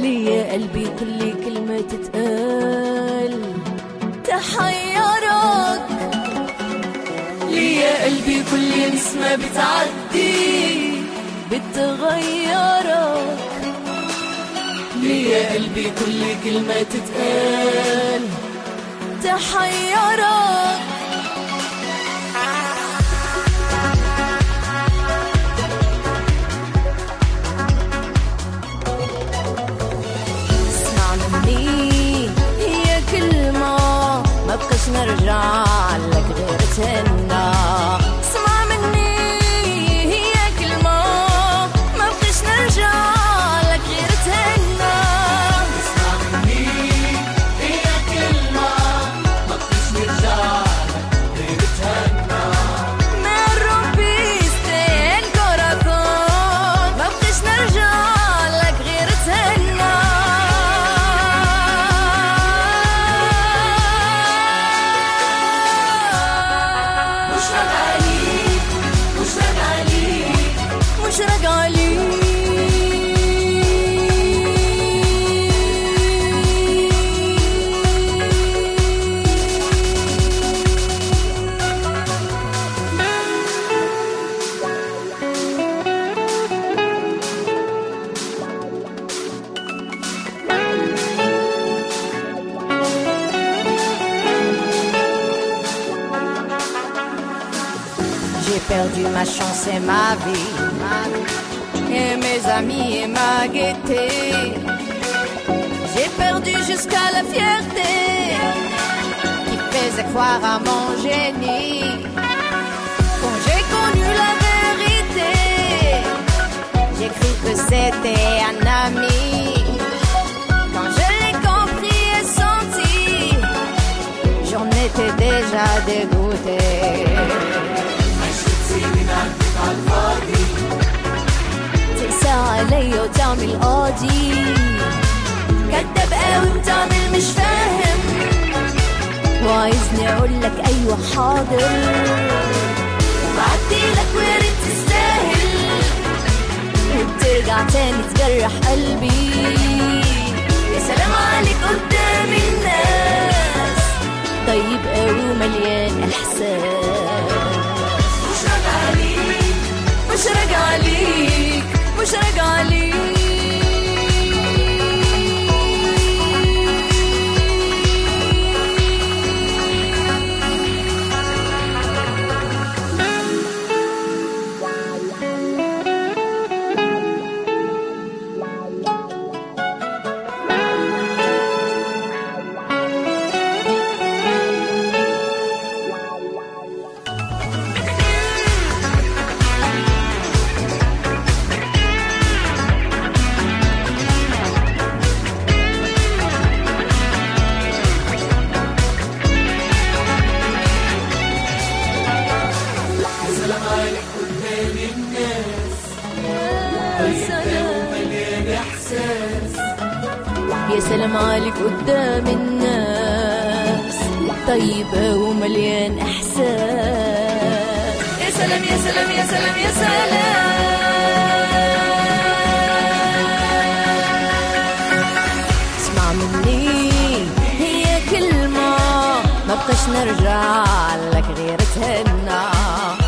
لي يا قلبي كل كلمة تتقال تحيرك لي يا قلبي كل نسمة بتعدي بتغيرك لي يا قلبي كل كلمة تتقال تحيرك اسمع مني هي كلمة ما بقاش نرجع لك غير تهنى اسمع مني هي كلمة ما بقاش نرجع لك غير تهنى اسمع مني هي كلمة ما بقاش نرجع لك غير تهنى من ربي يستاهل كركون ما بقاش نرجع لك غير تهنى مش راجع عليك مش راجع عليك مش راجع عليك J'ai perdu ma chance et ma vie, et mes amis et ma gaieté. J'ai perdu jusqu'à la fierté qui faisait croire à mon génie. quand j'ai connu la vérité. J'ai cru que c'était un ami. Quand je l'ai compris et senti, J'en étais déjà dégoûté. تقسى علي وتعمل قاضي كداب قوي وتعمل مش فاهم وعايزني اقول لك ايوه حاضر وبعدي لك ويا ريت تستاهل وبترجع تاني تجرح قلبي يا سلام عليك قدام الناس طيب قوي ومليان احساس مش راجع عليك مش راجع عليك مش راجع عليك يا سلام عليك قدام الناس طيبة ومليان إحساس يا سلام يا سلام يا سلام يا سلام اسمع مني هي كلمة ما بقاش نرجع لك غير تهنى